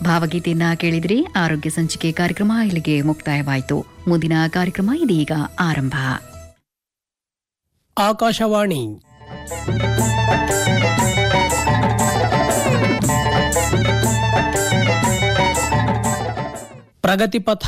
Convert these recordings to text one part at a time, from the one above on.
ಭಾವಗೀತೆಯನ್ನ ಕೇಳಿದ್ರಿ ಆರೋಗ್ಯ ಸಂಚಿಕೆ ಕಾರ್ಯಕ್ರಮ ಇಲ್ಲಿಗೆ ಮುಕ್ತಾಯವಾಯಿತು ಮುಂದಿನ ಕಾರ್ಯಕ್ರಮ ಇದೀಗ ಆರಂಭ ಆಕಾಶವಾಣಿ ಪ್ರಗತಿ ಪಥ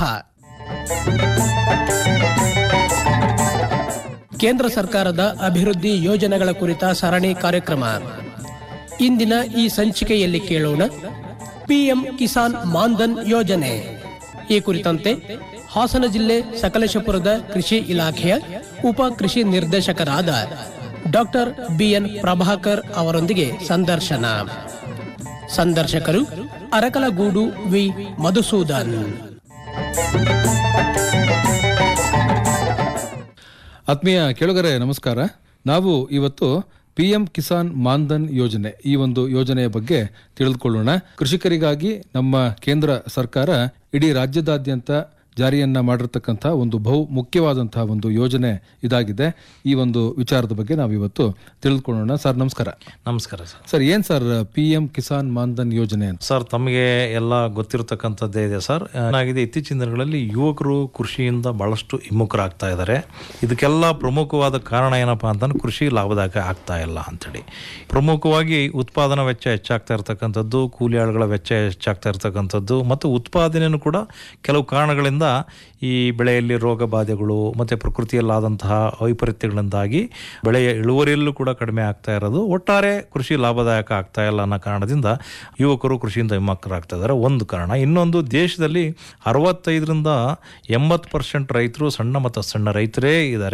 ಕೇಂದ್ರ ಸರ್ಕಾರದ ಅಭಿವೃದ್ಧಿ ಯೋಜನೆಗಳ ಕುರಿತ ಸರಣಿ ಕಾರ್ಯಕ್ರಮ ಇಂದಿನ ಈ ಸಂಚಿಕೆಯಲ್ಲಿ ಕೇಳೋಣ ಪಿಎಂ ಕಿಸಾನ್ ಮಾನ್ಧನ್ ಯೋಜನೆ ಈ ಕುರಿತಂತೆ ಹಾಸನ ಜಿಲ್ಲೆ ಸಕಲೇಶಪುರದ ಕೃಷಿ ಇಲಾಖೆಯ ಉಪ ಕೃಷಿ ನಿರ್ದೇಶಕರಾದ ಡಾಕ್ಟರ್ ಬಿಎನ್ ಪ್ರಭಾಕರ್ ಅವರೊಂದಿಗೆ ಸಂದರ್ಶನ ಸಂದರ್ಶಕರು ಅರಕಲಗೂಡು ವಿ ಮಧುಸೂದನ್ ಆತ್ಮೀಯ ಕೆಳಗರೆ ನಮಸ್ಕಾರ ನಾವು ಇವತ್ತು ಪಿ ಎಂ ಕಿಸಾನ್ ಮಾನ್ಧನ್ ಯೋಜನೆ ಈ ಒಂದು ಯೋಜನೆಯ ಬಗ್ಗೆ ತಿಳಿದುಕೊಳ್ಳೋಣ ಕೃಷಿಕರಿಗಾಗಿ ನಮ್ಮ ಕೇಂದ್ರ ಸರ್ಕಾರ ಇಡೀ ರಾಜ್ಯದಾದ್ಯಂತ ಜಾರಿಯನ್ನ ಮಾಡಿರ್ತಕ್ಕಂಥ ಒಂದು ಬಹು ಮುಖ್ಯವಾದಂತಹ ಒಂದು ಯೋಜನೆ ಇದಾಗಿದೆ ಈ ಒಂದು ವಿಚಾರದ ಬಗ್ಗೆ ನಾವು ಇವತ್ತು ತಿಳಿದುಕೊಳ್ಳೋಣ ಸರ್ ನಮಸ್ಕಾರ ನಮಸ್ಕಾರ ಸರ್ ಸರ್ ಏನ್ sir P M Kisan Mandhan Yojana ಅಂತ ಸರ್ ತಮಗೆ ಎಲ್ಲ ಗೊತ್ತಿರತಕ್ಕಂಥದ್ದೇ ಇದೆ ಸರ್ ಏನಾಗಿದೆ ಇತ್ತೀಚಿನ ದಿನಗಳಲ್ಲಿ ಯುವಕರು ಕೃಷಿಯಿಂದ ಬಹಳಷ್ಟು ವಿಮುಖರಾಗ್ತಾ ಇದ್ದಾರೆ ಇದಕ್ಕೆಲ್ಲ ಪ್ರಮುಖವಾದ ಕಾರಣ ಏನಪ್ಪಾ ಅಂತಂದ್ರೆ ಕೃಷಿ ಲಾಭದಾಯಕ ಆಗ್ತಾ ಇಲ್ಲ ಅಂತೇಳಿ ಪ್ರಮುಖವಾಗಿ ಉತ್ಪಾದನಾ ವೆಚ್ಚ ಹೆಚ್ಚಾಗ್ತಾ ಇರತಕ್ಕಂಥದ್ದು ಕೂಲಿ ಆಳುಗಳ ವೆಚ್ಚ ಹೆಚ್ಚಾಗ್ತಾ ಇರತಕ್ಕಂಥದ್ದು ಮತ್ತು ಉತ್ಪಾದನೆಯೂ ಕೂಡ ಕೆಲವು ಕಾರಣಗಳಿಂದ ಈ ಬೆಳೆಯಲ್ಲಿ ರೋಗ ಬಾಧೆಗಳು ಮತ್ತು ಪ್ರಕೃತಿಯಲ್ಲಾದಂತಹ ವೈಪರೀತ್ಯಗಳಿಂದಾಗಿ ಬೆಳೆಯ ಇಳುವರಿಯಲ್ಲೂ ಕೂಡ ಕಡಿಮೆ ಆಗ್ತಾ ಇರೋದು ಒಟ್ಟಾರೆ ಕೃಷಿ ಲಾಭದಾಯಕ ಆಗ್ತಾ ಇಲ್ಲ ಅನ್ನೋ ಕಾರಣದಿಂದ ಯುವಕರು ಕೃಷಿಯಿಂದ ವಿಮುಖರಾಗ್ತಾ ಇದ್ದಾರೆ ಒಂದು ಕಾರಣ ಇನ್ನೊಂದು ದೇಶದಲ್ಲಿ ಅರವತ್ತೈದರಿಂದ ಎಂಬತ್ತು ಪರ್ಸೆಂಟ್ ರೈತರು ಸಣ್ಣ ಮತ್ತು ಸಣ್ಣ ರೈತರೇ ಇದ್ದಾರೆ